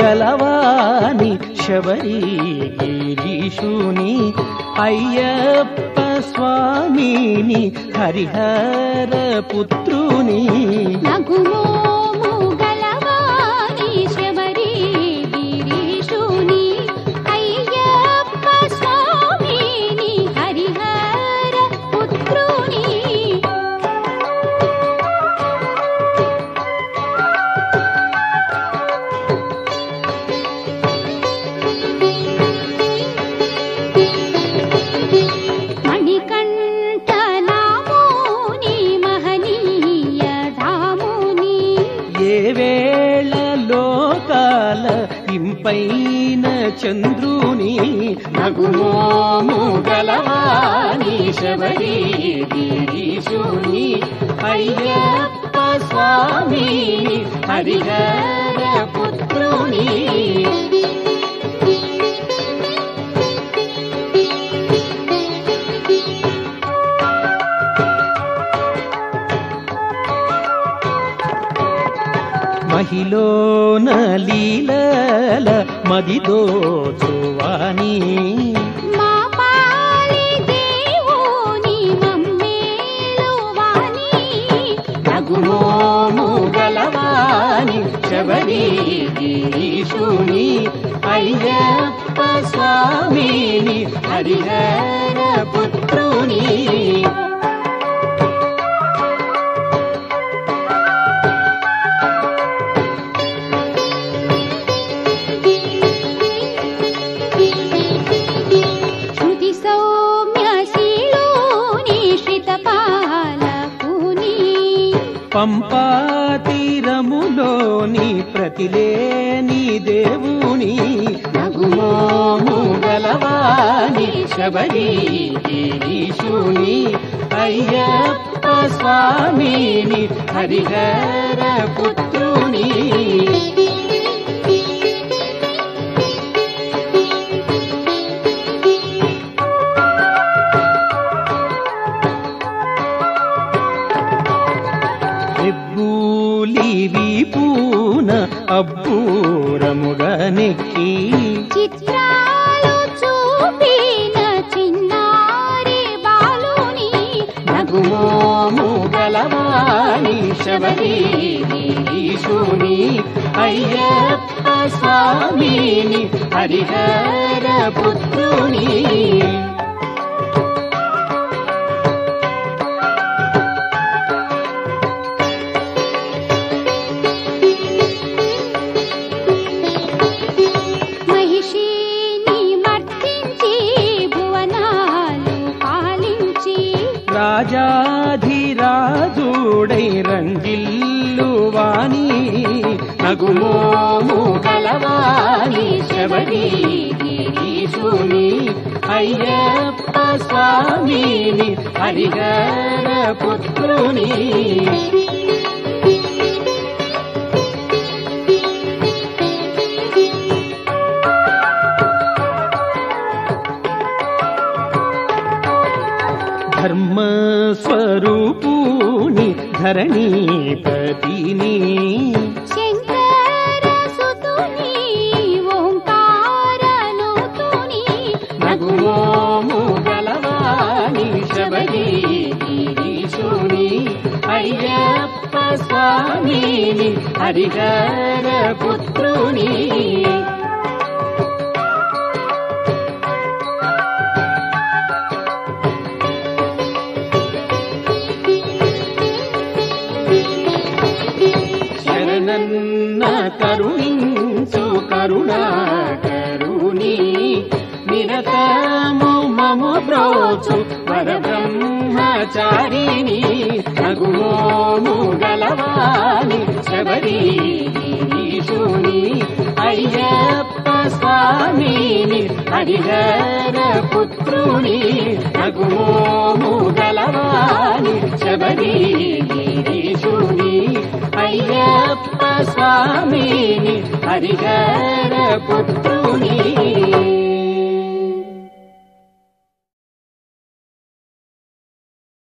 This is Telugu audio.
గలవాని శబరి గిరీషుని అయ్యప్ప స్వామిని హరిహర పుత్రుని నగుమోము గలవాని శబరి గిరీషుని అయ్యప్ప స్వామిని హరిహర పుత్రుని మణికంఠనామోని మహనీయ ధాముని ఏ వేళ లోకాల ఇంపైన చంద్రుని నగుమోము గలవాని శబరి గిరీషుని అయ్యప్ప స్వామిని హరిహర పుత్రుని మహిళన లీలల మదిదోచువాని మా పాలి దేవుని మమ్మేలువాని నగుమోము గలవాని శబరి గిరీషుని అయ్యప్ప స్వామిని హరిహర పుత్రుని శృతి సౌమ్య శీలోని శ్రితపాలకుని పంపా తీరములోని ప్రతిలేని దేవుని నగుమోము గలవాని శబరి గిరీషుని అయ్యప్ప స్వామిని హరిహర పుత్రుని ఎబ్బూలి వీపూన అబ్బూరముగా నెక్కి చిత్రాలు చూపిన చిన్నారి బాలుని నగుమోము గలవాణి శబరి గిరీషుని అయ్యప్ప స్వామిని హరిహర పుత్రుని మహిషిని మర్దించి భువనాలు పాలించి రాజాధిరాజుడై రంగిల్లు వాణి నగుమోము గలవాణి శబరి గిరీషుని అయ్యప్ప స్వామిని హరిహర పుత్రుని ధర్మస్వరూపుని ధరణీపతిని శంకర సుతుని ఓంకారనుతుని నగుమోము గలవాణి శబరి గిరీషుని అయ్యప్ప స్వామిని హరిహర పుత్రుని శరణన్న కరుణించు కరుణాకరుని నిరతము మము బ్రోచు వరబ్రహ్మచారిణి నగుమోము గలవాణి శబరి గిరీషుని అయ్యప్ప స్వామిని హరిహర పుత్రుని నగుమోము గలవాణి శబరి గిరీషుని అయ్యప్ప స్వామిని హరిహర పుత్రుని